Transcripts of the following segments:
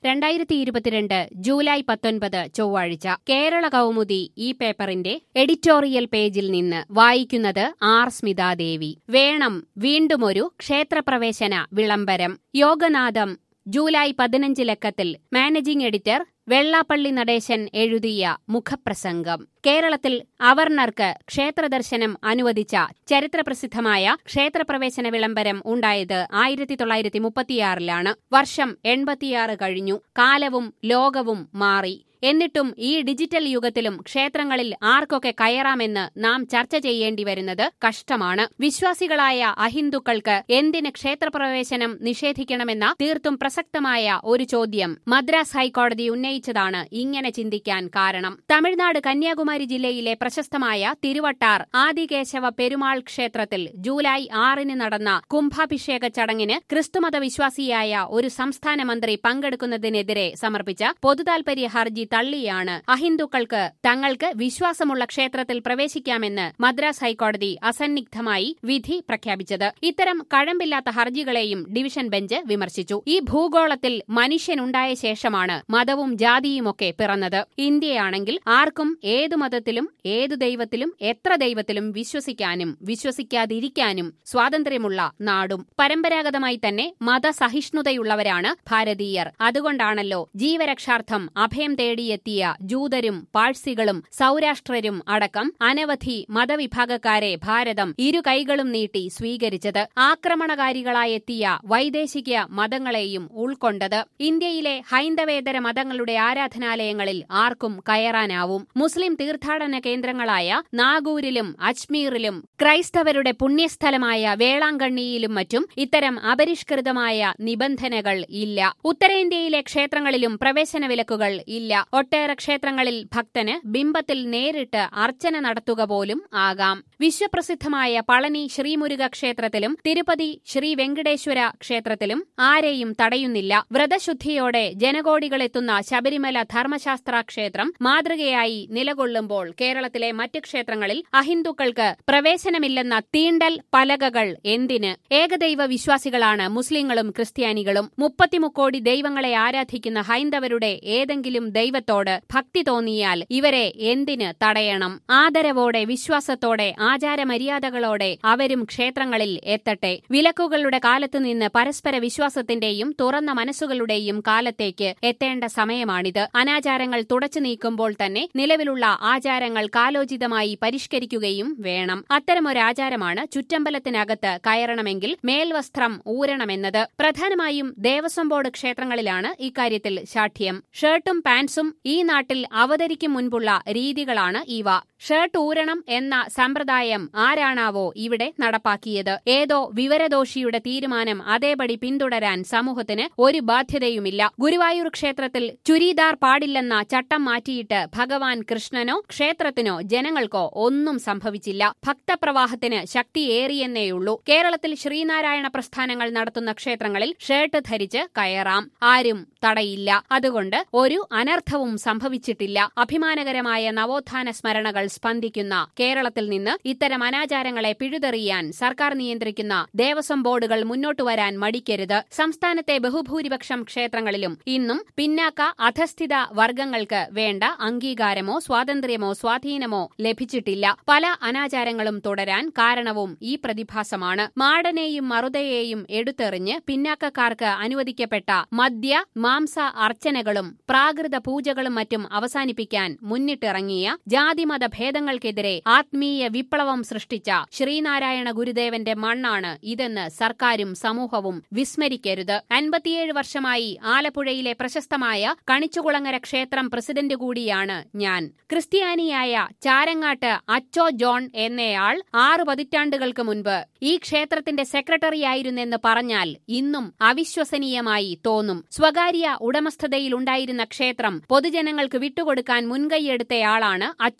രണ്ടായിരത്തി ഇരുപത്തിരണ്ട് ജൂലൈ പത്തൊൻപത് ചൊവ്വാഴ്ച കേരള കൗമുദി ഈ പേപ്പറിന്റെ എഡിറ്റോറിയൽ പേജിൽ നിന്ന് വായിക്കുന്നത് ആർ സ്മിതാദേവി വേണം വീണ്ടുമൊരു ക്ഷേത്രപ്രവേശന വിളംബരം യോഗനാഥം ജൂലൈ പതിനഞ്ച് ലക്കത്തിൽ മാനേജിംഗ് എഡിറ്റർ വെള്ളാപ്പള്ളി നടേശൻ എഴുതിയ മുഖപ്രസംഗം കേരളത്തിൽ അവർണർക്ക് ക്ഷേത്രദർശനം അനുവദിച്ച ചരിത്രപ്രസിദ്ധമായ ക്ഷേത്രപ്രവേശന വിളംബരം ഉണ്ടായത് ആയിരത്തി തൊള്ളായിരത്തി മുപ്പത്തിയാറിലാണ് വർഷം എൺപത്തിയാറ് കഴിഞ്ഞു കാലവും ലോകവും മാറി എന്നിട്ടും ഈ ഡിജിറ്റൽ യുഗത്തിലും ക്ഷേത്രങ്ങളിൽ ആർക്കൊക്കെ കയറാമെന്ന് നാം ചർച്ച ചെയ്യേണ്ടി വരുന്നത് കഷ്ടമാണ് വിശ്വാസികളായ അഹിന്ദുക്കൾക്ക് എന്തിന് ക്ഷേത്രപ്രവേശനം നിഷേധിക്കണമെന്ന തീർത്തും പ്രസക്തമായ ഒരു ചോദ്യം മദ്രാസ് ഹൈക്കോടതി ഉന്നയിച്ചതാണ് ഇങ്ങനെ ചിന്തിക്കാൻ കാരണം തമിഴ്നാട് കന്യാകുമാരി ജില്ലയിലെ പ്രശസ്തമായ തിരുവട്ടാർ ആദികേശവ പെരുമാൾ ക്ഷേത്രത്തിൽ ജൂലൈ ആറിന് നടന്ന കുംഭാഭിഷേക ചടങ്ങിന് ക്രിസ്തുമത വിശ്വാസിയായ ഒരു സംസ്ഥാന മന്ത്രി പങ്കെടുക്കുന്നതിനെതിരെ സമർപ്പിച്ച പൊതുതാൽപര്യ ഹർജി തള്ളിയാണ് അഹിന്ദുക്കൾക്ക് തങ്ങൾക്ക് വിശ്വാസമുള്ള ക്ഷേത്രത്തിൽ പ്രവേശിക്കാമെന്ന് മദ്രാസ് ഹൈക്കോടതി അസന്നിഗ്ധമായി വിധി പ്രഖ്യാപിച്ചത് ഇത്തരം കഴമ്പില്ലാത്ത ഹർജികളെയും ഡിവിഷൻ ബെഞ്ച് വിമർശിച്ചു ഈ ഭൂഗോളത്തിൽ മനുഷ്യനുണ്ടായ ശേഷമാണ് മതവും ജാതിയുമൊക്കെ പിറന്നത് ഇന്ത്യയാണെങ്കിൽ ആർക്കും ഏതു മതത്തിലും ഏതു ദൈവത്തിലും എത്ര ദൈവത്തിലും വിശ്വസിക്കാനും വിശ്വസിക്കാതിരിക്കാനും സ്വാതന്ത്ര്യമുള്ള നാടും പരമ്പരാഗതമായി തന്നെ മതസഹിഷ്ണുതയുള്ളവരാണ് ഭാരതീയർ അതുകൊണ്ടാണല്ലോ ജീവരക്ഷാർത്ഥം അഭയം തേടിയെത്തിയ ജൂതരും പാഴ്സികളും സൗരാഷ്ട്രരും അടക്കം അനവധി മതവിഭാഗക്കാരെ ഭാരതം ഇരു കൈകളും നീട്ടി സ്വീകരിച്ചത് ആക്രമണകാരികളായെത്തിയ വൈദേശിക മതങ്ങളെയും ഉൾക്കൊണ്ടത് ഇന്ത്യയിലെ ഹൈന്ദവേതര മതങ്ങളുടെ ആരാധനാലയങ്ങളിൽ ആർക്കും കയറാനാവും മുസ്ലിം തീർത്ഥാടന കേന്ദ്രങ്ങളായ നാഗൂരിലും അജ്മീറിലും ക്രൈസ്തവരുടെ പുണ്യസ്ഥലമായ വേളാങ്കണ്ണിയിലും മറ്റും ഇത്തരം അപരിഷ്കൃതമായ നിബന്ധനകൾ ഇല്ല ഉത്തരേന്ത്യയിലെ ക്ഷേത്രങ്ങളിലും പ്രവേശന വിലക്കുകൾ ഇല്ല ഒട്ടേറെ ക്ഷേത്രങ്ങളിൽ ഭക്തന് ബിംബത്തിൽ നേരിട്ട് അർച്ചന നടത്തുക പോലും ആകാം വിശ്വപ്രസിദ്ധമായ പളനി ശ്രീമുരുക ക്ഷേത്രത്തിലും തിരുപ്പതി ശ്രീ വെങ്കടേശ്വര ക്ഷേത്രത്തിലും ആരെയും തടയുന്നില്ല വ്രതശുദ്ധിയോടെ ജനകോടികളെത്തുന്ന ശബരിമല ധർമ്മശാസ്ത്ര ക്ഷേത്രം മാതൃകയായി നിലകൊള്ളുമ്പോൾ കേരളത്തിലെ മറ്റ് ക്ഷേത്രങ്ങളിൽ അഹിന്ദുക്കൾക്ക് പ്രവേശനമില്ലെന്ന തീണ്ടൽ പലകകൾ എന്തിന് ഏകദൈവ വിശ്വാസികളാണ് മുസ്ലിങ്ങളും ക്രിസ്ത്യാനികളും മുപ്പത്തിമുക്കോടി ദൈവങ്ങളെ ആരാധിക്കുന്ന ഹൈന്ദവരുടെ ഏതെങ്കിലും ദൈവത്തോട് ഭക്തി തോന്നിയാൽ ഇവരെ എന്തിന് തടയണം ആദരവോടെ വിശ്വാസത്തോടെ ആചാരമര്യാദകളോടെ അവരും ക്ഷേത്രങ്ങളിൽ എത്തട്ടെ വിലക്കുകളുടെ കാലത്തുനിന്ന് പരസ്പര വിശ്വാസത്തിന്റെയും തുറന്ന മനസ്സുകളുടെയും കാലത്തേക്ക് എത്തേണ്ട സമയമാണിത് അനാചാരങ്ങൾ തുടച്ചു നീക്കുമ്പോൾ തന്നെ നിലവിലുള്ള ആചാരങ്ങൾ കാലോചിതമായി പരിഷ്കരിക്കുകയും വേണം അത്തരമൊരാചാരമാണ് ചുറ്റമ്പലത്തിനകത്ത് കയറണമെങ്കിൽ മേൽവസ്ത്രം ഊരണമെന്നത് പ്രധാനമായും ദേവസ്വം ബോർഡ് ക്ഷേത്രങ്ങളിലാണ് ഇക്കാര്യത്തിൽ ശാഠ്യം ഷർട്ടും പാൻസും ഈ നാട്ടിൽ അവതരിക്കും മുൻപുള്ള രീതികളാണ് ഇവ ഷർട്ട് ഊരണം എന്ന സമ്പ്രദായം ആരാണാവോ ഇവിടെ നടപ്പാക്കിയത് ഏതോ വിവരദോഷിയുടെ തീരുമാനം അതേപടി പിന്തുടരാൻ സമൂഹത്തിന് ഒരു ബാധ്യതയുമില്ല ഗുരുവായൂർ ക്ഷേത്രത്തിൽ ചുരിദാർ പാടില്ലെന്ന ചട്ടം മാറ്റിയിട്ട് ഭഗവാൻ കൃഷ്ണനോ ക്ഷേത്രത്തിനോ ജനങ്ങൾക്കോ ഒന്നും സംഭവിച്ചില്ല ഭക്തപ്രവാഹത്തിന് ശക്തിയേറിയെന്നേയുള്ളൂ കേരളത്തിൽ ശ്രീനാരായണ പ്രസ്ഥാനങ്ങൾ നടത്തുന്ന ക്ഷേത്രങ്ങളിൽ ഷർട്ട് ധരിച്ച് കയറാം ആരും തടയില്ല അതുകൊണ്ട് ഒരു അനർത്ഥവും സംഭവിച്ചിട്ടില്ല അഭിമാനകരമായ നവോത്ഥാന സ്മരണകൾ സ്പന്ദിക്കുന്ന കേരളത്തിൽ നിന്ന് ഇത്തരം അനാചാരങ്ങളെ പിഴുതെറിയാൻ സർക്കാർ നിയന്ത്രിക്കുന്ന ദേവസ്വം ബോർഡുകൾ മുന്നോട്ടു വരാൻ മടിക്കരുത് സംസ്ഥാനത്തെ ബഹുഭൂരിപക്ഷം ക്ഷേത്രങ്ങളിലും ഇന്നും പിന്നാക്ക അധസ്ഥിത വർഗങ്ങൾക്ക് വേണ്ട അംഗീകാരമോ സ്വാതന്ത്ര്യമോ സ്വാധീനമോ ലഭിച്ചിട്ടില്ല പല അനാചാരങ്ങളും തുടരാൻ കാരണവും ഈ പ്രതിഭാസമാണ് മാടനെയും മറുതയെയും എടുത്തെറിഞ്ഞ് പിന്നാക്കക്കാർക്ക് അനുവദിക്കപ്പെട്ട മദ്യ മാംസ അർച്ചനകളും പ്രാകൃത പൂജകളും മറ്റും അവസാനിപ്പിക്കാൻ മുന്നിട്ടിറങ്ങിയ ജാതിമത ഭേദങ്ങൾക്കെതിരെ ആത്മീയ വിപ്ലവം സൃഷ്ടിച്ച ശ്രീനാരായണ ഗുരുദേവന്റെ മണ്ണാണ് ഇതെന്ന് സർക്കാരും സമൂഹവും വിസ്മരിക്കരുത് അൻപത്തിയേഴ് വർഷമായി ആലപ്പുഴയിലെ പ്രശസ്തമായ കണിച്ചുകുളങ്ങര ക്ഷേത്രം പ്രസിഡന്റ് കൂടിയാണ് ഞാൻ ക്രിസ്ത്യാനിയായ ചാരങ്ങാട്ട് അച്ചോ ജോൺ എന്നയാൾ ആറു പതിറ്റാണ്ടുകൾക്ക് മുൻപ് ഈ ക്ഷേത്രത്തിന്റെ സെക്രട്ടറിയായിരുന്നെന്ന് പറഞ്ഞാൽ ഇന്നും അവിശ്വസനീയമായി തോന്നും സ്വകാര്യ ഉടമസ്ഥതയിലുണ്ടായിരുന്ന ക്ഷേത്രം പൊതുജനങ്ങൾക്ക് വിട്ടുകൊടുക്കാൻ മുൻകൈയെടുത്തയാളാണ് അച്ചോ ജോൺ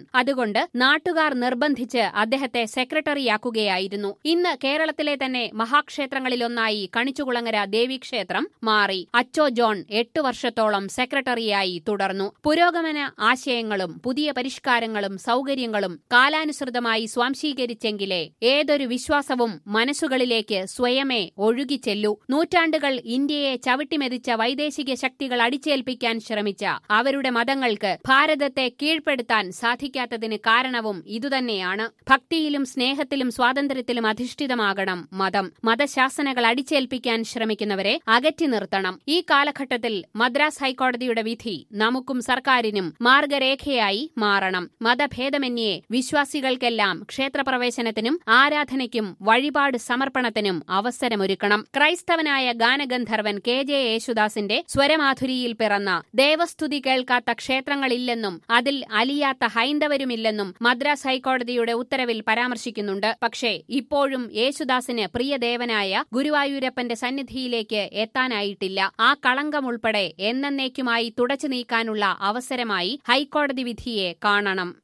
അതുകൊണ്ട് നാട്ടുകാർ നിർബന്ധിച്ച് അദ്ദേഹത്തെ സെക്രട്ടറിയാക്കുകയായിരുന്നു ഇന്ന് കേരളത്തിലെ തന്നെ മഹാക്ഷേത്രങ്ങളിലൊന്നായി കണിച്ചുകുളങ്ങര ദേവീക്ഷേത്രം മാറി അച്ചോ ജോൺ എട്ടു വർഷത്തോളം സെക്രട്ടറിയായി തുടർന്നു പുരോഗമന ആശയങ്ങളും പുതിയ പരിഷ്കാരങ്ങളും സൗകര്യങ്ങളും കാലാനുസൃതമായി സ്വാംശീകരിച്ചെങ്കിലേ ഏതൊരു വിശ്വാസവും മനസ്സുകളിലേക്ക് സ്വയമേ ഒഴുകിച്ചെല്ലൂ നൂറ്റാണ്ടുകൾ ഇന്ത്യയെ ചവിട്ടിമെതിച്ച വൈദേശിക ശക്തികൾ അടിച്ചേൽപ്പിക്കാൻ ശ്രമിച്ച അവരുടെ മതങ്ങൾക്ക് ഭാരതത്തെ കീഴ്പ്പെടുത്താൻ സാധിക്കാത്തതിന് കാരണവും ഇതുതന്നെയാണ് ഭക്തിയിലും സ്നേഹത്തിലും സ്വാതന്ത്ര്യത്തിലും അധിഷ്ഠിതമാകണം മതം മതശാസനകൾ അടിച്ചേൽപ്പിക്കാൻ ശ്രമിക്കുന്നവരെ അകറ്റി നിർത്തണം ഈ കാലഘട്ടത്തിൽ മദ്രാസ് ഹൈക്കോടതിയുടെ വിധി നമുക്കും സർക്കാരിനും മാർഗരേഖയായി മാറണം മതഭേദമന്യേ വിശ്വാസികൾക്കെല്ലാം ക്ഷേത്രപ്രവേശനത്തിനും ആരാധനയ്ക്കും വഴിപാട് സമർപ്പണത്തിനും അവസരമൊരുക്കണം ക്രൈസ്തവനായ ഗാനഗന്ധർവൻ കെ ജെ യേശുദാസിന്റെ സ്വരമാധുരിയിൽ പിറന്ന ദേവസ്തുതി കേൾക്കാത്ത ക്ഷേത്രങ്ങളില്ലെന്നും അതിൽ അലിയാത്ത ഹൈന്ദവരുമില്ലെന്നും മദ്രാസ് ഹൈക്കോടതിയുടെ ഉത്തരവിൽ പരാമർശിക്കുന്നുണ്ട് പക്ഷേ ഇപ്പോഴും യേശുദാസിന് പ്രിയദേവനായ ഗുരുവായൂരപ്പന്റെ സന്നിധിയിലേക്ക് എത്താനായിട്ടില്ല ആ കളങ്കം ഉൾപ്പെടെ എന്നേക്കുമായി തുടച്ചു നീക്കാനുള്ള അവസരമായി ഹൈക്കോടതി വിധിയെ കാണണം